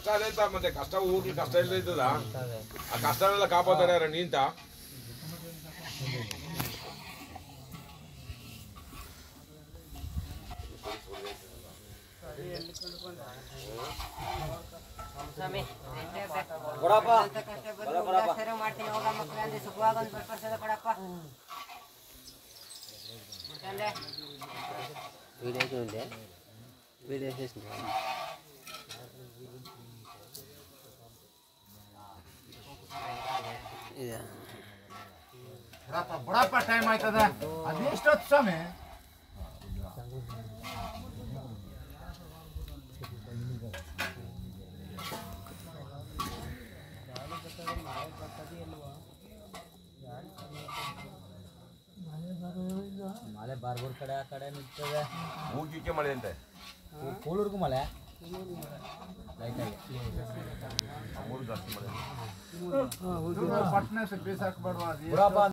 ಕಷ್ಟ ಅದೇ ತ ಮತ್ತೆ ಕಷ್ಟ ಊರ್ಲಿ ಕಷ್ಟ ಇಲ್ಲದೆ ಇದ್ದದ ಆ ಕಷ್ಟನೆಲ್ಲ ಕಾಪಾಡ್ತಾರೆ ಯಾರ ನೀಂತ ಸ್ವಾಮಿ ಕೊಡಪ್ಪ ಅಂತ ಕಷ್ಟ ಬಂದು ಸರಿ ಮಾಡ್ತೀನಿ ಹೋಗ ಮಕ್ಕಳು ಅಂದ್ರೆ ಸುಖವಾಗ ಒಂದು ಬರ್ಪರ್ಸದ ಕೊಡಪ್ಪ ಮುಖಂಡೆ వీడియోకి ఉండే వీడియో చేసింది ఇదా ಬುಡಪ್ಪ ಬುಡಪ್ಪ ಟೈಮ್ ಆಯ್ತದ ಅದೆಷ್ಟೊತ್ತು ಸ್ವಾಮಿ ಮಳೆ ಬಾರ್ಬೂರ್ ಕಡೆ ಆ ಕಡೆ ನಿಂತದೆ ಊಗಿಕ್ಕೆ ಮಳೆ ಅಂತೆ ಕೂಳೂರ್ಗೂ ಮಳೆ ಲೈಟಾಗಿ ಮೂರು ಜಾಸ್ತಿ ಮಳೆ ಪಟ್ನೆ ಬೀಸಾಕ್ಬೇಡ್ವಾ ಅದು ಬಿಡಪ್ಪ